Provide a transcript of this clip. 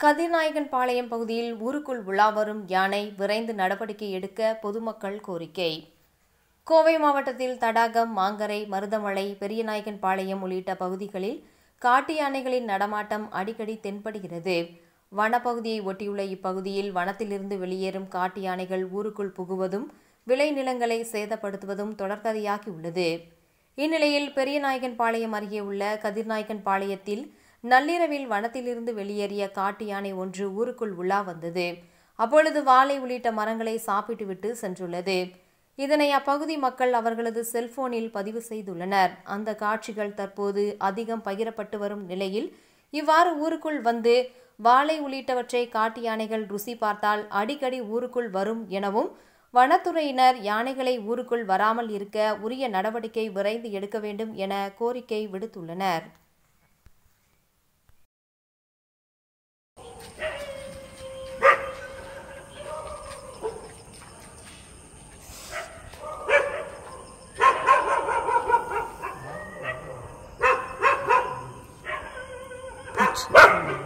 கதிர்நாயகன் பாளையம் பகுதியில் ஊருக்குள் உலா வரும் யானை விரைந்து நடவடிக்கை எடுக்க பொதுமக்கள் கோரிக்கை கோவை மாவட்டத்தில் தடாகம் மாங்கரை மருதமலை பெரியநாயக்கன் பாளையம் உள்ளிட்ட பகுதிகளில் காட்டு யானைகளின் நடமாட்டம் அடிக்கடி தென்படுகிறது வனப்பகுதியை ஒட்டியுள்ள இப்பகுதியில் வனத்திலிருந்து வெளியேறும் காட்டு யானைகள் ஊருக்குள் புகுவதும் விளைநிலங்களை சேதப்படுத்துவதும் தொடர்கதையாகியுள்ளது இந்நிலையில் பெரியநாயக்கன் பாளையம் அருகே உள்ள கதிர்நாயக்கன் பாளையத்தில் நள்ளிரவில் வனத்திலிருந்து வெளியேறிய காட்டு யானை ஒன்று ஊருக்குள் உலா வந்தது அப்பொழுது வாழை உள்ளிட்ட மரங்களை சாப்பிட்டுவிட்டு சென்றுள்ளது இதனை அப்பகுதி மக்கள் அவர்களது செல்போனில் பதிவு செய்துள்ளனர் அந்த காட்சிகள் தற்போது அதிகம் பகிரப்பட்டு வரும் நிலையில் இவ்வாறு ஊருக்குள் வந்து வாழை உள்ளிட்டவற்றை காட்டு யானைகள் ருசி பார்த்தால் அடிக்கடி ஊருக்குள் வரும் எனவும் வனத்துறையினர் யானைகளை ஊருக்குள் வராமல் இருக்க உரிய நடவடிக்கை விரைந்து எடுக்க வேண்டும் என கோரிக்கை விடுத்துள்ளனர் Touch.